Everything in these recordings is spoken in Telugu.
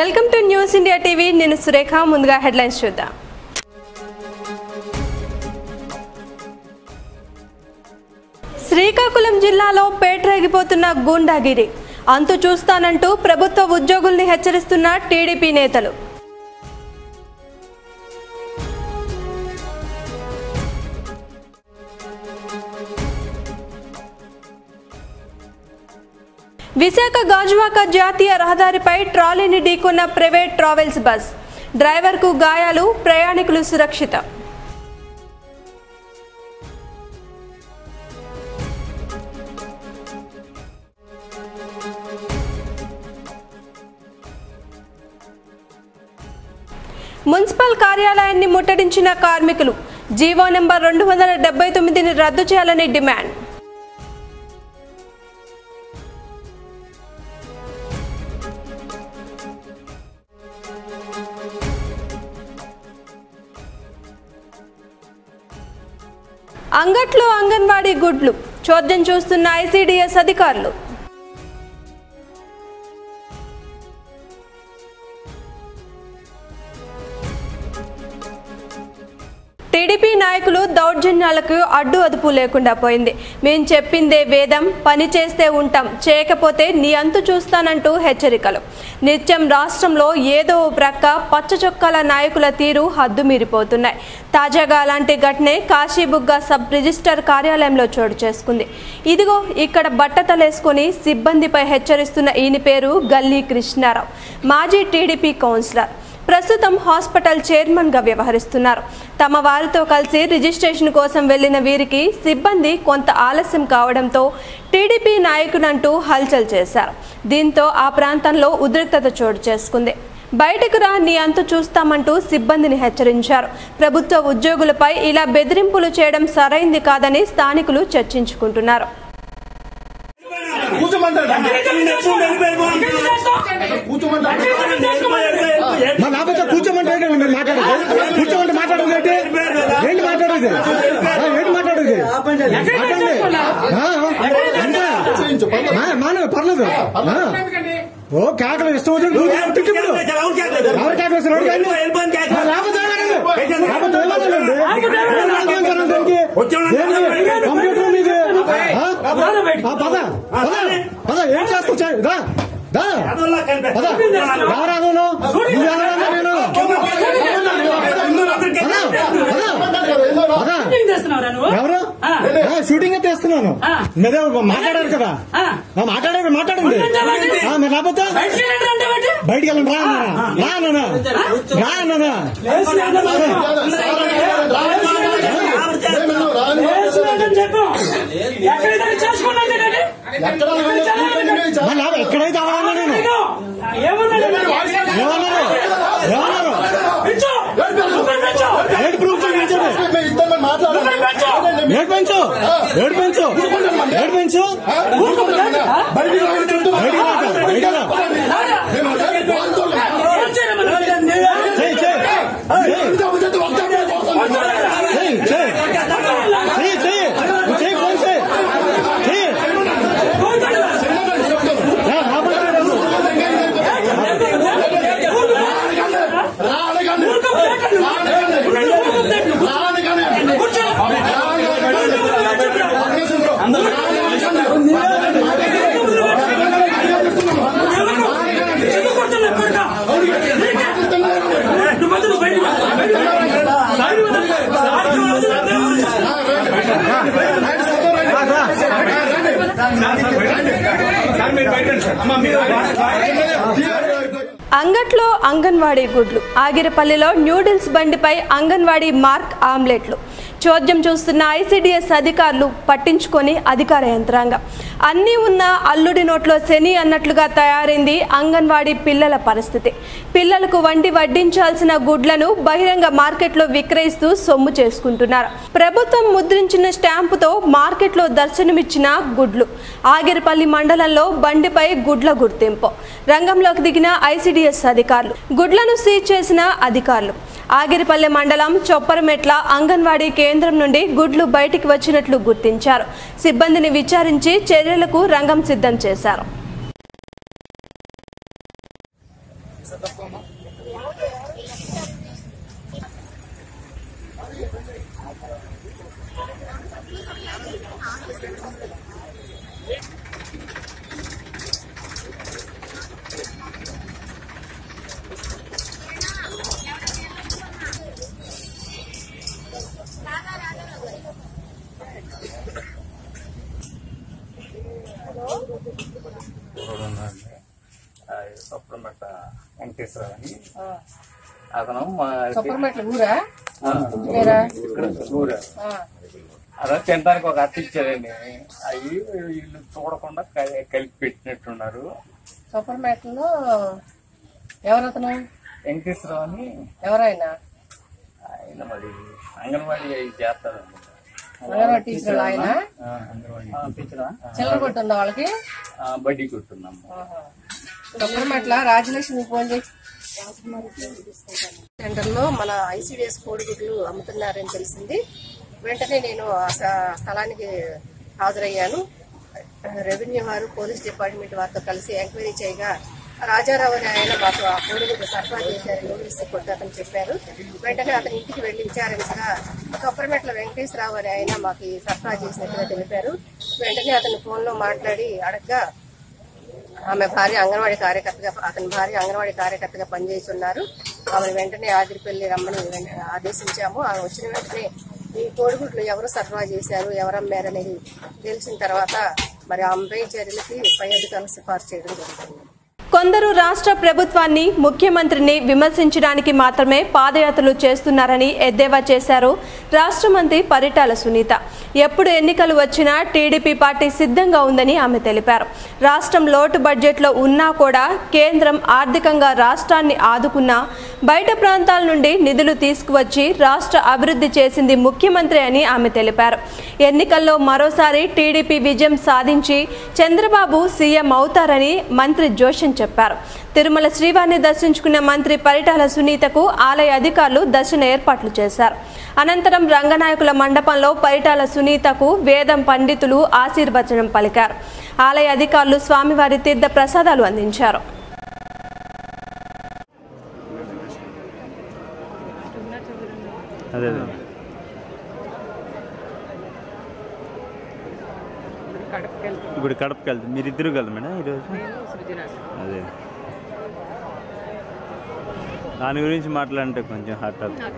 Welcome to news India TV నేను సురేఖ ముందుగా హెడ్లైన్స్ చూద్దాం శ్రీకాకుళం జిల్లాలో పేట్రేగిపోతున్న గూండాగిరి అంతు చూస్తానంటూ ప్రభుత్వ ఉద్యోగుల్ని హెచ్చరిస్తున్న టీడీపీ నేతలు విశాఖ గాజువాక జాతీయ రహదారిపై ట్రాలీని ఢీకొన్న ప్రైవేట్ ట్రావెల్స్ బస్ డ్రైవర్కు గాయాలు ప్రయాణికులు సురక్షితం మున్సిపల్ కార్యాలయాన్ని ముట్టడించిన కార్మికులు జీవో నెంబర్ రెండు వందల డెబ్బై తొమ్మిదిని రద్దు చేయాలని డిమాండ్ అంగట్లో అంగన్వాడీ గుడ్లు చోద్యం చూస్తున్న ఐసీడీఎస్ అధికారులు టీడీపీ నాయకులు దౌర్జన్యాలకు అడ్డు అదుపు లేకుండా పోయింది మేం చెప్పిందే వేదం పని చేస్తే ఉంటాం చేయకపోతే నీ అంతు చూస్తానంటూ హెచ్చరికలు నిత్యం రాష్ట్రంలో ఏదో ఓ ప్రక్క పచ్చ చొక్కాల నాయకుల తీరు హద్దు మీరిపోతున్నాయి తాజాగా అలాంటి ఘటనే కాశీబుగ్గ సబ్ రిజిస్టర్ కార్యాలయంలో చోటు చేసుకుంది ఇదిగో ఇక్కడ బట్టతలేసుకొని సిబ్బందిపై హెచ్చరిస్తున్న ఈయన పేరు గల్లీ కృష్ణారావు మాజీ టీడీపీ కౌన్సిలర్ ప్రస్తుతం హాస్పిటల్ చైర్మన్గా వ్యవహరిస్తున్నారు తమ వారితో కలిసి రిజిస్ట్రేషన్ కోసం వెళ్లిన వీరికి సిబ్బంది కొంత ఆలస్యం కావడంతో టీడీపీ నాయకుడంటూ హల్చల్ చేశారు దీంతో ఆ ప్రాంతంలో ఉద్రిక్తత చోటు చేసుకుంది బయటకు రా నీ అంతు చూస్తామంటూ సిబ్బందిని హెచ్చరించారు ప్రభుత్వ ఉద్యోగులపై ఇలా బెదిరింపులు చేయడం సరైంది కాదని స్థానికులు చర్చించుకుంటున్నారు మా నాపైతే కూర్చోమంటే ఏంటి మీరు మాట్లాడేది కూర్చోమంటే మాట్లాడేది ఏంటి ఏంటి మాట్లాడేది ఆ, ఏంటి మాట్లాడేది మాట్లాడండి ఆ, అంతే. మా- మానవ పర్లేదు ఆ. ఓ కేకలు ఇష్టం వచ్చినట్టు కూర్చో, తిట్టు ఇప్పుడు. ఎవరు కేకలు వేస్తున్నారు? ఎవరు కేకలు? మరి లేకపోతే ఏమనాలి? లేకపోతే ఏమనాలండి? ఏం మాట్లాడతారు దానికి? దేనికి? కంప్యూటర్ మీది ఆ? ఆ, పద పద పద ఏం చేస్తావు చెయ్. దా దా పద ఎవరాను నువ్వు ఎవరన్నా నేను పద పద చేస్తున్నావురా నువ్వు ఎవరు ఆ. ఆ, షూటింగ్ అయితే చేస్తున్నాను ఆ. మీరే మాట్లాడారు కదా ఆ. ఆ, మాట్లాడారు మాట్లాడండి ఆ, మీరు లేకపోతే బయటికి వెళ్ళండి అంటే బయట. బయటికి వెళ్ళండి రా అన్నానా? రా అన్నానా? రా అన్నానా? లేచి వెళ్ళండి అని చెప్పు. ఎక్కడైతే చేసుకున్నాను ఏంటంటే? మరి లేకపోతే ఎక్కడైతే అవన్నా నేను నేను ఏమన్నాడు? ఏమన్నారు ఏమన్నారు పెంచు. రూపాయలు పెంచు. ఏడు ప్రూఫ్ చూపించండి రూపాయలు పెంచు. ఏడు పెంచు ఏడు పెంచు ఏడు పెంచు బయటికి రా బయటికి రా ఏం చేయమని? చెయ్యి చెయ్యి చెయ్యి చెయ్యి చెయ్యి చెయ్యి నువ్వు చెయ్యి ఫోన్ చెయ్యి చెయ్యి రా, లోపలికి రా బాబు. ఎందుకు కొడుతున్నావు కొడుకా? నువ్వు మధ్యలో బయటికి రా. బయటికి రా. సాయి వదిలి. సాయి వదిలి. అంగట్లో అంగన్వాడీ గుడ్లు ఆగిరిపల్లిలో న్యూడిల్స్ బండిపై అంగన్వాడీ మార్క్ ఆమ్లెట్లు చోద్యం చూస్తున్న ఐసీడీఎస్ అధికారులు పట్టించుకొని అధికార యంత్రాంగం అన్నీ ఉన్న అల్లుడి నోట్లో శని అన్నట్లుగా తయారైంది అంగన్వాడీ పిల్లల పరిస్థితి పిల్లలకు వండి వడ్డించాల్సిన గుడ్లను బహిరంగ మార్కెట్లో విక్రయిస్తూ సొమ్ము చేసుకుంటున్నారు ప్రభుత్వం ముద్రించిన స్టాంపుతో మార్కెట్లో దర్శనమిచ్చిన గుడ్లు ఆగిరిపల్లి మండలంలో బండిపై గుడ్ల గుర్తింపు రంగంలోకి దిగిన ఐసీడీఎస్ అధికారులు గుడ్లను సీజ్ చేసిన అధికారులు ఆగిరిపల్లె మండలం చొప్పరమెట్ల అంగన్వాడీ కేంద్రం నుండి గుడ్లు బయటికి వచ్చినట్లు గుర్తించారు సిబ్బందిని విచారించి చర్యలకు రంగం సిద్ధం చేశారు సొప్పరమెట్ట వెంకటేశ్వరరావు అని అతను మా సూపర్మెట్ల ఊరా ఆ, మీరా ఇక్కడ ఊరు ఆ, అదే తినడానికి ఒక అత్త ఇచ్చారండి అవి వీళ్ళు చూడకుండా క- కలిపి పెట్టినట్టున్నారు సూపర్మెట్లో ఎవరతను వెంకటేశ్వరరావు అని ఎవరైనా ఆయన మరి అంగన్వాడీ అవి చేస్తారు అంగన్వాడీ టీచర్ ఆయన అంగన్వాడీ చిల్లర కొట్టుందా వాళ్ళకి ఆ, బడ్డీ కొట్టున్నాము సూపర్మెట్ల రాజలక్ష్మి ఫోన్ చేసి సెంటర్ లో మన ఐసీడీఎస్ కోడిగుడ్లు అమ్ముతున్నారని తెలిసింది వెంటనే నేను ఆ స- స్థలానికి హాజరయ్యాను రెవెన్యూ వారు పోలీస్ డిపార్ట్మెంట్ వారితో కలిసి ఎంక్వైరీ చేయగా రాజారావు అని ఆయన మాకు ఆ కోడిగుడ్లు సరఫరా చేశారని నోటీస్ కొట్టి అతను చెప్పారు వెంటనే అతని ఇంటికి వెళ్లి విచారించగా కొప్పరమెట్ల వెంకటేశ్వరరావు అని ఆయన మాకు ఈ సరఫరా చేసినట్టుగా తెలిపారు వెంటనే అతను ఫోన్ లో మాట్లాడి అడగ్గా ఆమె భార్య అంగన్వాడీ కార్యకర్తగా అతని భార్య అంగన్వాడీ కార్యకర్తగా పనిచేస్తున్నారు ఆమె వెంటనే ఆదిరిపల్లి రమ్మని వెంట- ఆదేశించాము ఆమె వచ్చిన వెంటనే ఈ కోడిగుడ్లు ఎవరు సరఫరా చేశారు ఎవరు అమ్మారనేది తెలిసిన తర్వాత మరి ఆమెపై చర్యలకి పై అధికారులు సిఫార్సు చేయడం జరుగుతుంది కొందరు రాష్ట్ర ప్రభుత్వాన్ని ముఖ్యమంత్రిని విమర్శించడానికి మాత్రమే పాదయాత్రలు చేస్తున్నారని ఎద్దేవా చేశారు రాష్ట్ర మంత్రి పరిటాల సునీత ఎప్పుడు ఎన్నికలు వచ్చినా టీడీపీ పార్టీ సిద్ధంగా ఉందని ఆమె తెలిపారు రాష్ట్రం లోటు బడ్జెట్లో ఉన్నా కూడా కేంద్రం ఆర్థికంగా రాష్ట్రాన్ని ఆదుకున్నా బయట ప్రాంతాల నుండి నిధులు తీసుకువచ్చి రాష్ట్ర అభివృద్ధి చేసింది ముఖ్యమంత్రి అని ఆమె తెలిపారు ఎన్నికల్లో మరోసారి టీడీపీ విజయం సాధించి చంద్రబాబు సీఎం అవుతారని మంత్రి జోషన్ చెప్పారు తిరుమల శ్రీవారిని దర్శించుకున్న మంత్రి పరిటాల సునీతకు ఆలయ అధికారులు దర్శన ఏర్పాట్లు చేశారు అనంతరం రంగనాయకుల మండపంలో పరిటాల సునీతకు వేదం పండితులు ఆశీర్వచనం పలికారు ఆలయ అధికారులు స్వామివారి తీర్థ ప్రసాదాలు అందించారు అదే అదే ఇప్పుడు కడపకి వెళ్తాం మీరు ఇద్దరు కదా మేడం ఈరోజు అదే దాని గురించి మాట్లాడంటే కొంచెం హాట్ టాపిక్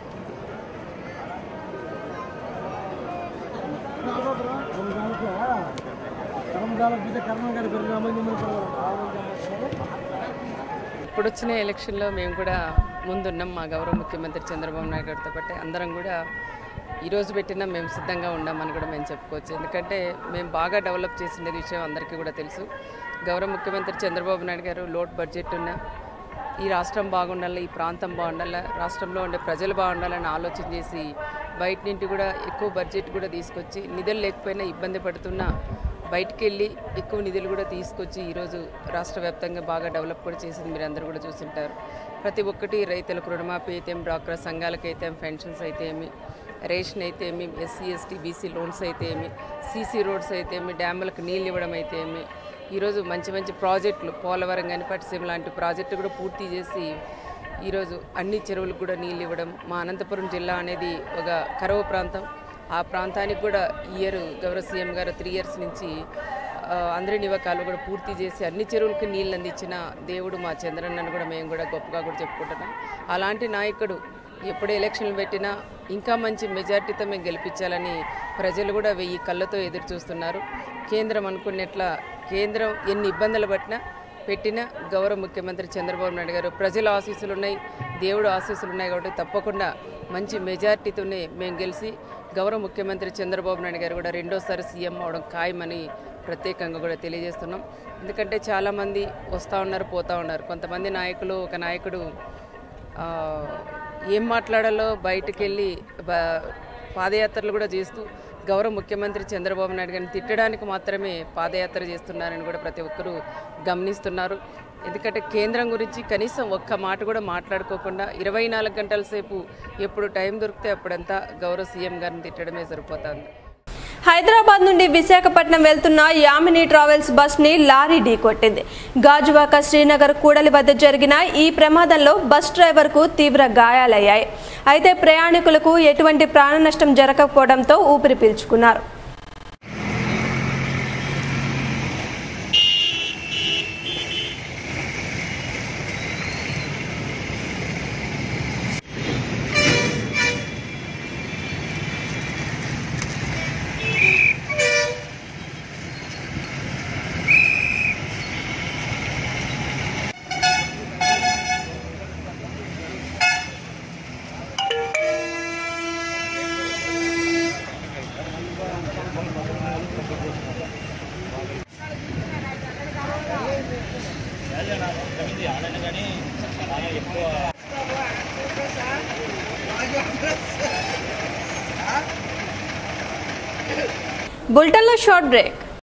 ఇప్పుడు వచ్చిన ఎలక్షన్లో మేము కూడా ముందున్నాం మా గౌరవ ముఖ్యమంత్రి చంద్రబాబు నాయుడు గారితో పాటు అందరం కూడా ఈరోజు పెట్టినా మేము సిద్ధంగా ఉన్నామని కూడా మేము చెప్పుకోవచ్చు ఎందుకంటే మేము బాగా డెవలప్ చేసిన విషయం అందరికీ కూడా తెలుసు గౌరవ ముఖ్యమంత్రి చంద్రబాబు నాయుడు గారు లోట్ బడ్జెట్ ఉన్న ఈ రాష్ట్రం బాగుండాలి ఈ ప్రాంతం బాగుండాలి రాష్ట్రంలో ఉండే ప్రజలు బాగుండాలని ఆలోచన చేసి బయట నుండి కూడా ఎక్కువ బడ్జెట్ కూడా తీసుకొచ్చి నిధులు లేకపోయినా ఇబ్బంది పడుతున్నా బయటికి వెళ్ళి ఎక్కువ నిధులు కూడా తీసుకొచ్చి ఈరోజు రాష్ట్ర వ్యాప్తంగా బాగా డెవలప్ కూడా చేసింది మీరు అందరూ కూడా చూసింటారు ప్రతి ఒక్కటి రైతులకు రుణమాఫీ అయితే ఏమి డ్వాక్రా సంఘాలకు అయితే ఏమి పెన్షన్స్ అయితే ఏమి రేషన్ అయితే ఏమి ఎస్సీ ఎస్టీ బీసీ లోన్స్ అయితే ఏమి సీసీ రోడ్స్ అయితే ఏమి డ్యాములకు నీళ్ళు ఇవ్వడం అయితే ఏమి ఈరోజు మంచి మంచి ప్రాజెక్టులు పోలవరం కానీ పట్టిసీమ లాంటి ప్రాజెక్టు కూడా పూర్తి చేసి ఈరోజు అన్ని చెరువులకు కూడా నీళ్ళు ఇవ్వడం మా అనంతపురం జిల్లా అనేది ఒక కరువు ప్రాంతం ఆ ప్రాంతానికి కూడా ఈ ఇయర్ గౌరవ సీఎం గారు త్రీ ఇయర్స్ నుంచి ఆ, అందరి నివాకాలు కూడా పూర్తి చేసి అన్ని చెరువులకి నీళ్ళు అందించిన దేవుడు మా చంద్రన్నను కూడా మేము కూడా గొప్పగా కూడా చెప్పుకుంటున్నాం అలాంటి నాయకుడు ఎప్పుడు ఎలక్షన్లు పెట్టినా ఇంకా మంచి మెజార్టీతో మేము గెలిపించాలని ప్రజలు కూడా వెయ్యి కళ్ళతో ఎదురు చూస్తున్నారు కేంద్రం అనుకున్నట్ల కేంద్రం ఎన్ని ఇబ్బందులు పట్టినా పెట్టిన గౌరవ ముఖ్యమంత్రి చంద్రబాబు నాయుడు గారు ప్రజల ఆశీస్సులు ఉన్నాయి దేవుడు ఆశీస్సులు ఉన్నాయి కాబట్టి తప్పకుండా మంచి మెజార్టీతోనే మేము గెలిచి గౌరవ ముఖ్యమంత్రి చంద్రబాబు నాయుడు గారు కూడా రెండోసారి సీఎం అవడం ఖాయమని ప్రత్యేకంగా కూడా తెలియజేస్తున్నాం ఎందుకంటే చాలామంది వస్తూ ఉన్నారు పోతూ ఉన్నారు కొంతమంది నాయకులు ఒక నాయకుడు ఆ, ఏం మాట్లాడాలో బయటికి వెళ్ళి బ- పాదయాత్రలు కూడా చేస్తూ గౌరవ ముఖ్యమంత్రి చంద్రబాబు నాయుడు గారిని తిట్టడానికి మాత్రమే పాదయాత్ర చేస్తున్నారని కూడా ప్రతి ఒక్కరూ గమనిస్తున్నారు ఎందుకంటే కేంద్రం గురించి కనీసం ఒక్క మాట కూడా మాట్లాడుకోకుండా ఇరవై నాలుగు గంటల సేపు ఎప్పుడు టైం దొరికితే అప్పుడంతా గౌరవ సీఎం గారిని తిట్టడమే సరిపోతుంది హైదరాబాద్ నుండి విశాఖపట్నం వెళ్తున్న యామిని ట్రావెల్స్ బస్ ని లారీ ఢీకొట్టింది గాజువాక శ్రీనగర్ కూడలి వద్ద జరిగిన ఈ ప్రమాదంలో బస్ డ్రైవర్ కు తీవ్ర గాయాలయ్యాయి అయితే ప్రయాణికులకు ఎటువంటి ప్రాణ నష్టం జరగకపోవడంతో ఊపిరి పీల్చుకున్నారు బులెటిన్లో షార్ట్ బ్రేక్